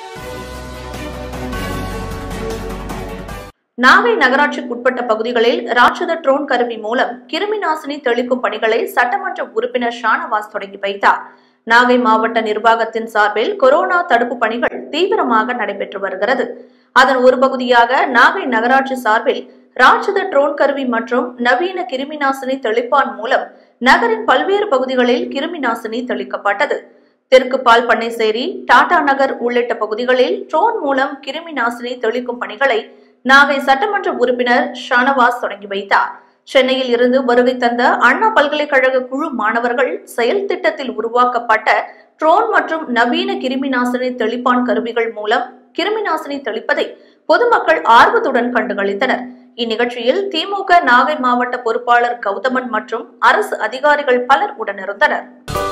நாகை நகராட்சிக்குட்பட்ட பகுதிகளில் ராட்சத ட்ரோன் கருவி மூலம் கிருமி நாசினி தெளிக்கும் பணிகளை சட்டமன்ற உறுப்பினர் ஷானவாஸ் தொடங்கி வைத்தார் நாகை மாவட்ட நிர்வாகத்தின் சார்பில் கொரோனா தடுப்பு பணிகள் தீவிரமாக நடைபெற்று வருகிறது அதன் ஒரு பகுதியாக நாகை நகராட்சி சார்பில் ராட்சத ட்ரோன் கருவி மற்றும் நவீன கிருமி நாசினி தெளிப்பான் மூலம் நகரின் பல்வேறு பகுதிகளில் கிருமி நாசினி தெளிக்கப்பட்டது தெற்கு பால் பண்ணைசேரி டாடா நகர் உள்ளிட்ட பகுதிகளில் ட்ரோன் மூலம் கிருமி நாசினி தெளிக்கும் பணிகளை நாகை சட்டமன்ற உறுப்பினர் ஷானவாஸ் தொடங்கி வைத்தார் சென்னையில் இருந்து வருகை தந்த அண்ணா பல்கலைக்கழக குழு மாணவர்கள் செயல் திட்டத்தில் உருவாக்கப்பட்ட ட்ரோன் மற்றும் நவீன கிருமி நாசினி தெளிப்பான் கருவிகள் மூலம் கிருமி நாசினி தெளிப்பதை பொதுமக்கள் ஆர்வத்துடன் கண்டுகளித்தனர் இந்நிகழ்ச்சியில் திமுக நாகை மாவட்ட பொறுப்பாளர் கௌதமன் மற்றும் அரசு அதிகாரிகள் பலர் உடனிருந்தனர்